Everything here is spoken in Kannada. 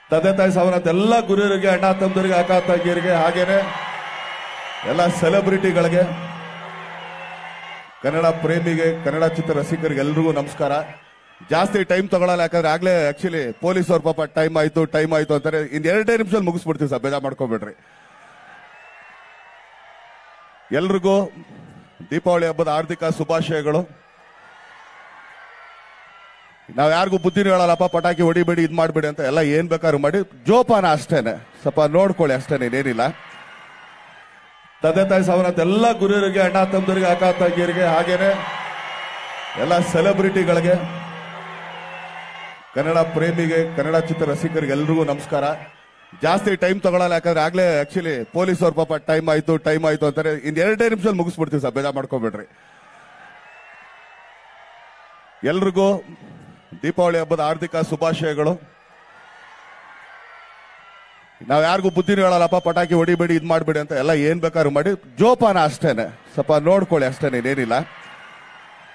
ತಂದೆ ತಾಯಿ ಸಾವನ್ನಂತ ಎಲ್ಲ ಗುರುವರಿಗೆ ಅಣ್ಣ ತಮ್ಮದರಿಗೆ ಅಕ್ಕ ತಂಗಿಯರಿಗೆ ಹಾಗೇನೆ ಎಲ್ಲ ಸೆಲೆಬ್ರಿಟಿಗಳಿಗೆ ಕನ್ನಡ ಪ್ರೇಮಿಗೆ ಕನ್ನಡ ಚಿತ್ರ ರಸಿಕರಿಗೆ ಎಲ್ರಿಗೂ ನಮಸ್ಕಾರ ಜಾಸ್ತಿ ಟೈಮ್ ತಗೊಳಲ್ಲ ಯಾಕಂದ್ರೆ ಆಗ್ಲೇ ಆಕ್ಚುಲಿ ಪೊಲೀಸ್ ಅವ್ರ ಪಾಪ ಟೈಮ್ ಆಯ್ತು ಟೈಮ್ ಆಯ್ತು ಅಂತಾರೆ ಇನ್ ಎರಡೇ ನಿಮಿಷದಲ್ಲಿ ಮುಗಿಸ್ಬಿಡ್ತೀವಿ ಸರ್ ಬೇಜಾರ್ ಮಾಡ್ಕೊಬೇಡ್ರಿ ಎಲ್ರಿಗೂ ದೀಪಾವಳಿ ಹಬ್ಬದ ಹಾರ್ದಿಕ ಶುಭಾಶಯಗಳು ನಾವ್ ಯಾರಿಗೂ ಬುದ್ಧಿನೂ ಹೇಳಲ್ಲಪ್ಪ ಪಟಾಕಿ ಹೊಡಿಬೇಡಿ ಇದ್ ಮಾಡ್ಬೇಡಿ ಅಂತ ಎಲ್ಲ ಏನ್ ಬೇಕಾದ್ರೂ ಮಾಡಿ ಜೋಪಾನ ಅಷ್ಟೇನೆ ಸ್ವಲ್ಪ ನೋಡ್ಕೊಳ್ಳಿ ಅಷ್ಟೇನೆ ಏನಿಲ್ಲ ತಂದೆ ತಾಯಿ ಸಾವನ್ನಂತ ಎಲ್ಲ ಗುರುವರಿಗೆ ಅಣ್ಣ ತಮ್ಮದರಿಗೆ ಅಕ್ಕ ತಂಗಿಯರಿಗೆ ಹಾಗೇನೆ ಎಲ್ಲ ಸೆಲೆಬ್ರಿಟಿಗಳಿಗೆ ಕನ್ನಡ ಪ್ರೇಮಿಗೆ ಕನ್ನಡ ಚಿತ್ರ ರಸಿಕರಿಗೆ ಎಲ್ರಿಗೂ ನಮಸ್ಕಾರ ಜಾಸ್ತಿ ಟೈಮ್ ತಗೊಳಲ್ಲ ಯಾಕಂದ್ರೆ ಆಗ್ಲೇ ಆಕ್ಚುಲಿ ಪೊಲೀಸ್ ಅವ್ರ ಪಾಪ ಟೈಮ್ ಆಯ್ತು ಟೈಮ್ ಆಯ್ತು ಅಂತಾರೆ ಇನ್ ಎರಡೇ ನಿಮಿಷದಲ್ಲಿ ಮುಗಿಸ್ಬಿಡ್ತೀವಿ ಸರ್ ಬೇಜಾರ್ ಮಾಡ್ಕೊಬೇಡ್ರಿ ಎಲ್ರಿಗೂ ದೀಪಾವಳಿ ಹಬ್ಬದ ಹಾರ್ದಿಕ ಶುಭಾಶಯಗಳು ನಾವ್ ಯಾರಿಗೂ ಬುದ್ಧಿನೂ ಹೇಳಲ್ಲಪ್ಪ ಪಟಾಕಿ ಹೊಡಿಬೇಡಿ ಇದ್ ಮಾಡ್ಬೇಡಿ ಅಂತ ಎಲ್ಲ ಏನ್ ಬೇಕಾದ್ರೂ ಮಾಡಿ ಜೋಪಾನ ಅಷ್ಟೇನೆ ಸ್ವಲ್ಪ ನೋಡ್ಕೊಳ್ಳಿ ಅಷ್ಟೇನೆ ಏನಿಲ್ಲ